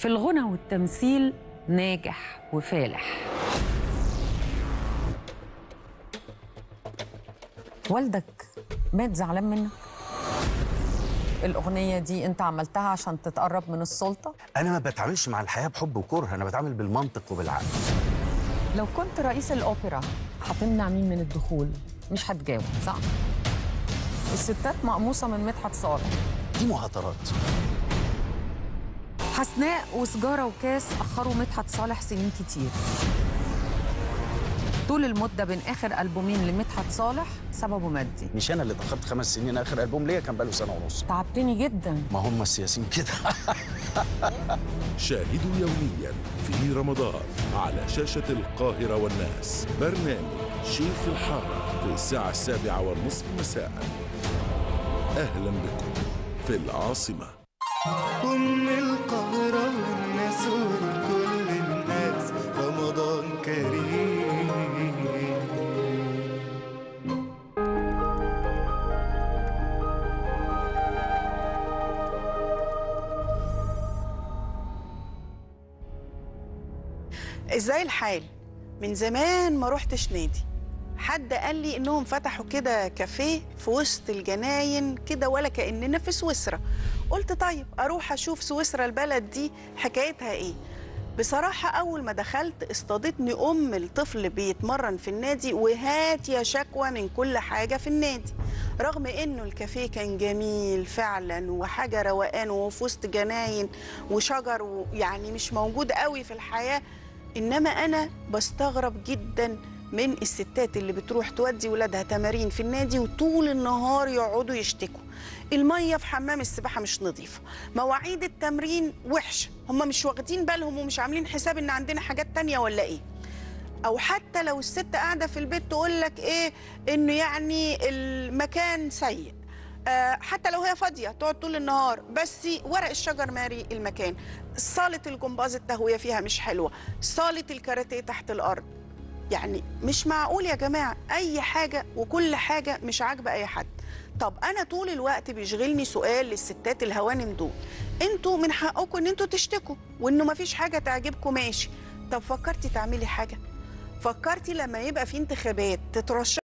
في الغنى والتمثيل ناجح وفالح والدك مات زعلان منك الأغنية دي أنت عملتها عشان تتقرب من السلطة انا ما بتعاملش مع الحياه بحب وكره انا بتعامل بالمنطق وبالعقل لو كنت رئيس الأوبرا هتمنع مين من الدخول مش هتجاوب صح؟ الستات مقموصة من مدحت صالح دي مهاترات حسناء وسجارة وكاس أخروا مدحت صالح سنين كتير طول المدة بين آخر ألبومين لمدحت صالح سببه مادي مش انا اللي اتاخرت خمس سنين اخر البوم ليا كان بقاله سنه ونص تعبتني جدا ما هم السياسيين كده شاهدوا يوميا في رمضان على شاشة القاهرة والناس برنامج شيخ الحارة في الساعة السابعة والنصف مساء أهلا بكم في العاصمة أم القاهرة والناس ولكل الناس رمضان كريم ازاي الحال من زمان ما روحتش نادي حد قال لي انهم فتحوا كده كافيه في وسط الجناين كده ولا كاننا في سويسرا قلت طيب اروح اشوف سويسرا البلد دي حكايتها ايه بصراحة أول ما دخلت اصطادتني أم الطفل بيتمرن في النادي وهات يا شكوى من كل حاجة في النادي رغم إنه الكافيه كان جميل فعلا وحاجة روقان وفي وسط جناين وشجر ويعني مش موجود قوي في الحياة إنما أنا بستغرب جدا من الستات اللي بتروح تودي ولادها تمارين في النادي وطول النهار يقعدوا يشتكوا المية في حمام السباحة مش نظيفة مواعيد التمرين وحشة هم مش واخدين بالهم ومش عاملين حساب إن عندنا حاجات تانية ولا إيه او حتى لو الست قاعده في البيت تقول لك ايه انه يعني المكان سيء آه، حتى لو هي فاضيه تقعد طول النهار بس ورق الشجر ماري المكان صاله الجمباز التهويه فيها مش حلوه صاله الكاراتيه تحت الارض يعني مش معقول يا جماعه اي حاجه وكل حاجه مش عاجبه اي حد طب انا طول الوقت بيشغلني سؤال للستات الهوانم دول انتوا من حقكم ان انتوا تشتكوا وانه مفيش حاجه تعجبكم ماشي طب فكرتي تعملي حاجه فكرتي لما يبقى في انتخابات تترشح